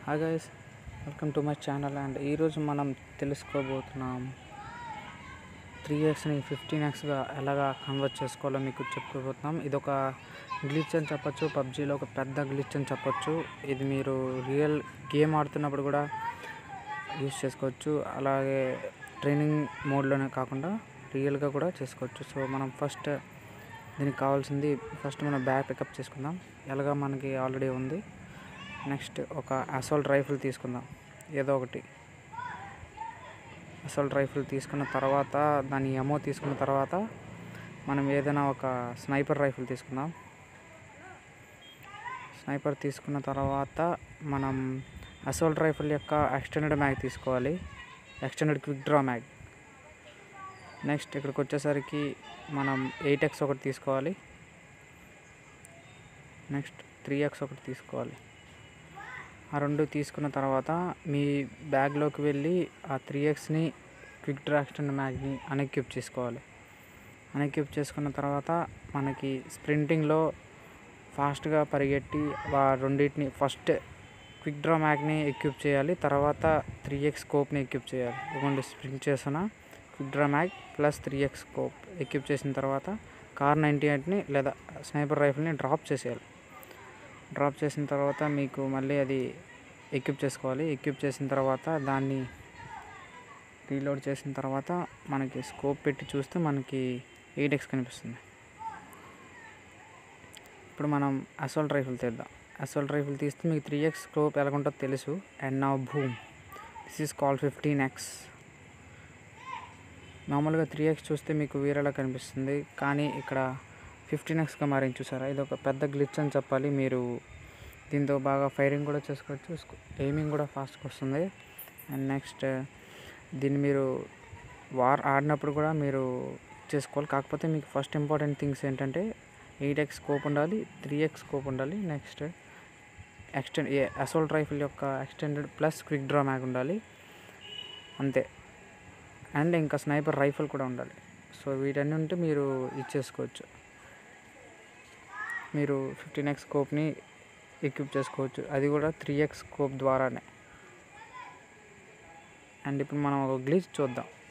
hi guys welcome to my channel and ఈరోజు మనం తెలుసుకోబోతున్నాం త్రీ ఎక్స్ని ఫిఫ్టీన్ ఎక్స్గా ఎలాగా కన్వర్ట్ చేసుకోవాలో మీకు చెప్పుకోబోతున్నాం ఇది ఒక గ్లిచ్ అని చెప్పొచ్చు పబ్జీలో ఒక పెద్ద గ్లిచ్ అని చెప్పొచ్చు ఇది మీరు రియల్ గేమ్ ఆడుతున్నప్పుడు కూడా యూస్ చేసుకోవచ్చు అలాగే ట్రైనింగ్ మోడ్లోనే కాకుండా రియల్గా కూడా చేసుకోవచ్చు సో మనం ఫస్ట్ దీనికి కావాల్సింది ఫస్ట్ మనం బ్యాగ్ పికప్ చేసుకుందాం ఎలాగా మనకి ఆల్రెడీ ఉంది నెక్స్ట్ ఒక అసోల్ట్ రైఫిల్ తీసుకుందాం ఏదో ఒకటి అసోల్ట్ రైఫిల్ తీసుకున్న తర్వాత దాని ఎమో తీసుకున్న తర్వాత మనం ఏదైనా ఒక స్నైపర్ రైఫిల్ తీసుకుందాం స్నైపర్ తీసుకున్న తర్వాత మనం అసోల్ట్ రైఫిల్ యొక్క ఎక్స్టెండెడ్ మ్యాగ్ తీసుకోవాలి extended quick draw mag next ఇక్కడికి వచ్చేసరికి మనం ఎయిట్ ఎక్స్ ఒకటి తీసుకోవాలి నెక్స్ట్ త్రీ ఎక్స్ ఒకటి తీసుకోవాలి ఆ రెండు తీసుకున్న తర్వాత మీ బ్యాగ్లోకి వెళ్ళి ఆ త్రీ ఎక్స్ని క్విక్ డ్రా ఎక్స్టెండ్ మ్యాగ్ని అన్ఎక్యూప్ చేసుకోవాలి అన్ఎక్యూప్ చేసుకున్న తర్వాత మనకి స్ప్రింటింగ్లో ఫాస్ట్గా పరిగెట్టి ఆ రెండింటిని ఫస్ట్ క్విక్ డ్రా మ్యాగ్ని ఎక్యూప్ చేయాలి తర్వాత త్రీ ఎక్స్ స్కోప్ని ఎక్యూప్ చేయాలి ఇదిగోండి స్ప్రింట్ చేసిన quick draw mag plus three X scope equip చేసిన తర్వాత కార్ నైంటీ ఎయిట్ని లేదా స్నైపర్ రైఫిల్ని డ్రాప్ చేసేయాలి డ్రాప్ చేసిన తర్వాత మీకు మళ్ళీ అది ఎక్విప్ చేసుకోవాలి ఎక్విప్ చేసిన తర్వాత దాన్ని రీలోడ్ చేసిన తర్వాత మనకి స్కోప్ పెట్టి చూస్తే మనకి ఎయిట్ ఎక్స్ కనిపిస్తుంది ఇప్పుడు మనం అసోల్ట్ రైఫిల్ తీద్దాం అసోల్ట్ రైఫిల్ తీస్తే మీకు త్రీ ఎక్స్ స్కోప్ ఎలాగుంటుందో తెలుసు అండ్ నా boom this is call fifteen X మామూలుగా త్రీ ఎక్స్ చూస్తే మీకు వేరేలా కనిపిస్తుంది కానీ ఇక్కడ ఫిఫ్టీన్ ఎక్స్గా మారింది చూసారా ఇది ఒక పెద్ద గ్లిచ్ అని చెప్పాలి మీరు దీంతో బాగా ఫైరింగ్ కూడా చేసుకోవచ్చు ఎయిమింగ్ కూడా ఫాస్ట్గా వస్తుంది అండ్ నెక్స్ట్ దీన్ని మీరు వార్ ఆడినప్పుడు కూడా మీరు చేసుకోవాలి కాకపోతే మీకు ఫస్ట్ ఇంపార్టెంట్ థింగ్స్ ఏంటంటే ఎయిట్ ఎక్స్ స్కోప్ ఉండాలి త్రీ ఎక్స్ స్కోప్ ఉండాలి నెక్స్ట్ ఎక్స్టెండ్ అసోల్ట్ రైఫిల్ యొక్క extended plus quick draw mag ఉండాలి అంతే అండ్ ఇంకా స్నైపర్ రైఫిల్ కూడా ఉండాలి సో వీటన్నీ ఉంటే మీరు ఇచ్చేసుకోవచ్చు మీరు ఫిఫ్టీన్ ఎక్స్ స్కోప్ని ఎక్విప్ చేసుకోవచ్చు అది కూడా త్రీ ఎక్స్ స్కోప్ ద్వారానే అండ్ ఇప్పుడు మనం ఒక గ్లిచ్ చూద్దాం